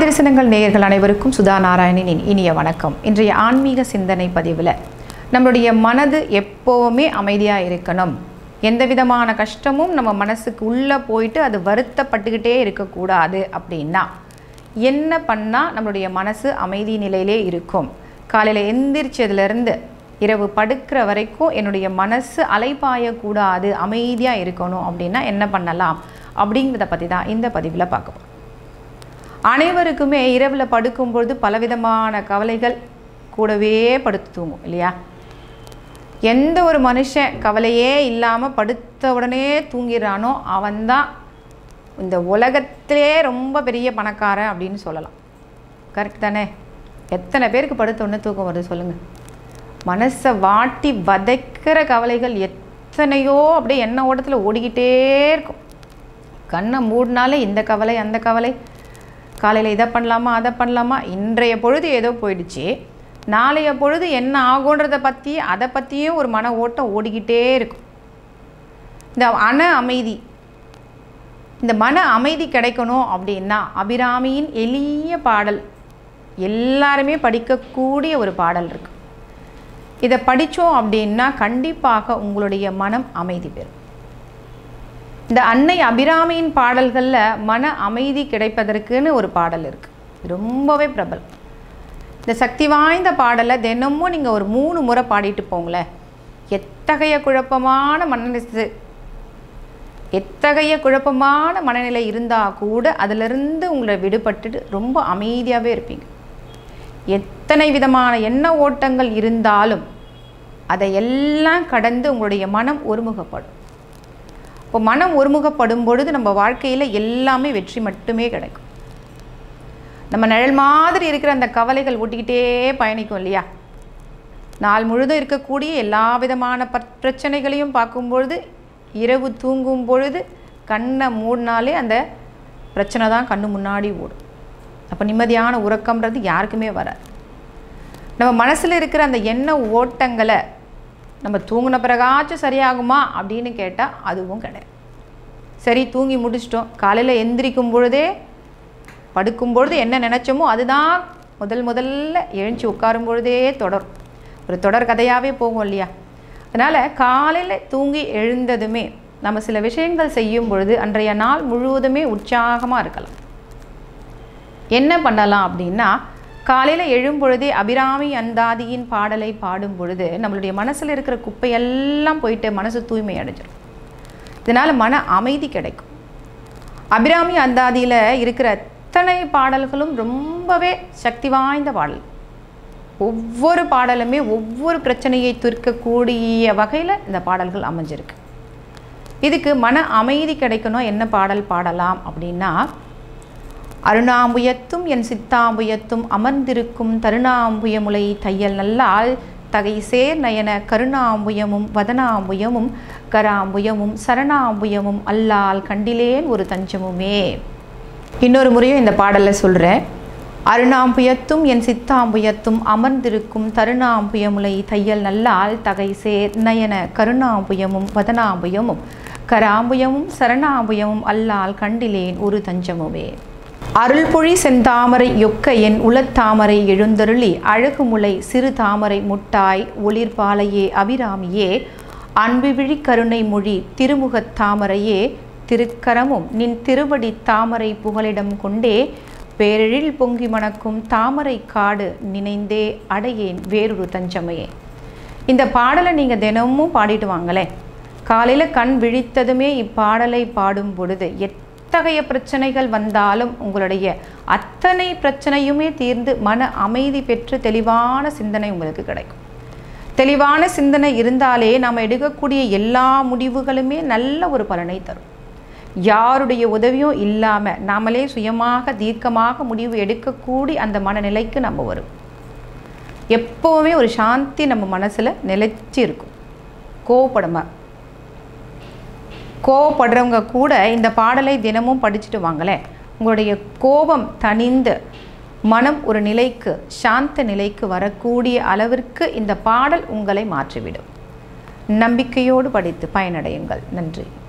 ஆதிரசனங்கள் நேயர்கள் அனைவருக்கும் சுதா நாராயணனின் இனிய வணக்கம் இன்றைய ஆன்மீக சிந்தனை பதிவில் நம்மளுடைய மனது எப்போவுமே அமைதியாக இருக்கணும் எந்த விதமான கஷ்டமும் நம்ம மனசுக்கு உள்ளே போயிட்டு அது வருத்தப்பட்டுக்கிட்டே இருக்கக்கூடாது அப்படின்னா என்ன பண்ணால் நம்மளுடைய மனசு அமைதி நிலையிலே இருக்கும் காலையில் எந்திரிச்சதுலேருந்து இரவு படுக்கிற வரைக்கும் என்னுடைய மனசு அலைப்பாயக்கூடாது அமைதியாக இருக்கணும் அப்படின்னா என்ன பண்ணலாம் அப்படிங்கிறத பற்றி தான் இந்த பதிவில் பார்க்க போறோம். அனைவருக்குமே இரவில் படுக்கும்பொழுது பலவிதமான கவலைகள் கூடவே படுத்து தூங்கும் இல்லையா எந்த ஒரு மனுஷன் கவலையே இல்லாமல் படுத்த உடனே தூங்கிடுறானோ அவன்தான் இந்த உலகத்திலே ரொம்ப பெரிய பணக்காரன் அப்படின்னு சொல்லலாம் கரெக்ட் தானே எத்தனை பேருக்கு படுத்த உடனே தூக்கம் வருது சொல்லுங்கள் மனசை வாட்டி வதைக்கிற கவலைகள் எத்தனையோ அப்படியே எண்ண ஓட்டத்தில் ஓடிக்கிட்டே இருக்கும் கண்ணை மூடினாலே இந்த கவலை அந்த கவலை காலையில் இதை பண்ணலாமா அதை பண்ணலாமா இன்றைய பொழுது ஏதோ போயிடுச்சு நாளைய பொழுது என்ன ஆகுன்றதை பற்றி அதை பற்றியும் ஒரு மன ஓட்டம் ஓடிக்கிட்டே இருக்கும் இந்த மன அமைதி இந்த மன அமைதி கிடைக்கணும் அப்படின்னா அபிராமியின் எளிய பாடல் எல்லாருமே படிக்கக்கூடிய ஒரு பாடல் இருக்கு இதை படித்தோம் அப்படின்னா கண்டிப்பாக உங்களுடைய மனம் அமைதி பெறும் இந்த அன்னை அபிராமியின் பாடல்களில் மன அமைதி கிடைப்பதற்குன்னு ஒரு பாடல் இருக்குது ரொம்பவே பிரபலம் இந்த சக்தி வாய்ந்த பாடலை தினமும் நீங்கள் ஒரு மூணு முறை பாடிட்டு போங்களேன் எத்தகைய குழப்பமான மனநிலை எத்தகைய குழப்பமான மனநிலை இருந்தால் கூட அதிலிருந்து உங்களை விடுபட்டுட்டு ரொம்ப அமைதியாகவே இருப்பீங்க எத்தனை விதமான எண்ண ஓட்டங்கள் இருந்தாலும் அதை எல்லாம் கடந்து உங்களுடைய மனம் ஒருமுகப்படும் இப்போ மனம் ஒருமுகப்படும் பொழுது நம்ம வாழ்க்கையில் எல்லாமே வெற்றி மட்டுமே கிடைக்கும் நம்ம நிழல் மாதிரி இருக்கிற அந்த கவலைகள் ஓட்டிக்கிட்டே பயணிக்கும் இல்லையா நாள் முழுதும் இருக்கக்கூடிய எல்லா விதமான பற் பிரச்சனைகளையும் பார்க்கும்பொழுது இரவு தூங்கும் பொழுது கண்ணை மூடினாலே அந்த பிரச்சனை தான் கண்ணு முன்னாடி ஓடும் அப்போ நிம்மதியான உறக்கம்ன்றது யாருக்குமே வராது நம்ம மனசில் இருக்கிற அந்த எண்ண ஓட்டங்களை நம்ம தூங்கின பிறகாச்சும் சரியாகுமா அப்படின்னு கேட்டால் அதுவும் கிடையாது சரி தூங்கி முடிச்சிட்டோம் காலையில் எந்திரிக்கும் பொழுதே படுக்கும் பொழுது என்ன நினச்சோமோ அதுதான் முதல் முதல்ல எழுஞ்சி உட்காரும் பொழுதே தொடரும் ஒரு தொடர் கதையாகவே போகும் இல்லையா அதனால் காலையில் தூங்கி எழுந்ததுமே நம்ம சில விஷயங்கள் செய்யும் பொழுது அன்றைய நாள் முழுவதுமே உற்சாகமாக இருக்கலாம் என்ன பண்ணலாம் அப்படின்னா காலையில் எழும்பொழுதே அபிராமி அந்தாதியின் பாடலை பாடும் பொழுது நம்மளுடைய மனசில் இருக்கிற குப்பையெல்லாம் போயிட்டு மனசு தூய்மை அடைஞ்சிடும் இதனால் மன அமைதி கிடைக்கும் அபிராமி அந்தாதியில் இருக்கிற அத்தனை பாடல்களும் ரொம்பவே சக்தி வாய்ந்த பாடல் ஒவ்வொரு பாடலுமே ஒவ்வொரு பிரச்சனையை தீர்க்கக்கூடிய வகையில் இந்த பாடல்கள் அமைஞ்சிருக்கு இதுக்கு மன அமைதி கிடைக்கணும் என்ன பாடல் பாடலாம் அப்படின்னா அருணாம்புயத்தும் என் சித்தாம்புயத்தும் அமர்ந்திருக்கும் தருணாம்புயமுலை தையல் நல்லால் தகை சேர் நயன கருணாம்புயமும் வதனாம்புயமும் கராம்புயமும் சரணாம்புயமும் அல்லால் கண்டிலேன் ஒரு தஞ்சமுமே இன்னொரு முறையும் இந்த பாடலில் சொல்கிறேன் அருணாம்புயத்தும் என் சித்தாம்புயத்தும் அமர்ந்திருக்கும் தருணாம்புயமுலை தையல் நல்லால் தகை சேர் நயன கருணாம்புயமும் வதனாம்புயமும் கராம்புயமும் சரணாம்புயமும் அல்லால் கண்டிலேன் ஒரு தஞ்சமுமே அருள்பொழி செந்தாமரை యొக்க என் உளத்தாமரை எழுந்தருளி அழகுமுலை சிறு தாமரை முட்டாய் ஒளிர்பாலையே அபிராமியே அன்பு விழி கருணை மொழி திருமுகத் தாமரையே திருக்கரமும் நின் திருவடி தாமரை புகலிடம் கொண்டே பேரெழில் பொங்கி மணக்கும் தாமரை காடு நினைந்தே அடையேன் வேறொரு தஞ்சமையே இந்த பாடலை நீங்கள் தினமும் பாடிட்டு வாங்களேன் காலையில் கண் விழித்ததுமே இப்பாடலை பாடும் பொழுது எத்தகைய பிரச்சனைகள் வந்தாலும் உங்களுடைய அத்தனை பிரச்சனையுமே தீர்ந்து மன அமைதி பெற்று தெளிவான சிந்தனை உங்களுக்கு கிடைக்கும் தெளிவான சிந்தனை இருந்தாலே நாம் எடுக்கக்கூடிய எல்லா முடிவுகளுமே நல்ல ஒரு பலனை தரும் யாருடைய உதவியும் இல்லாமல் நாமளே சுயமாக தீர்க்கமாக முடிவு எடுக்கக்கூடிய அந்த மனநிலைக்கு நம்ம வரும் எப்போவுமே ஒரு சாந்தி நம்ம மனசில் நிலைச்சி இருக்கும் கோவப்படமா கோவப்படுறவங்க கூட இந்த பாடலை தினமும் படிச்சுட்டு வாங்களேன் உங்களுடைய கோபம் தணிந்து மனம் ஒரு நிலைக்கு சாந்த நிலைக்கு வரக்கூடிய அளவிற்கு இந்த பாடல் உங்களை மாற்றிவிடும் நம்பிக்கையோடு படித்து பயனடையுங்கள் நன்றி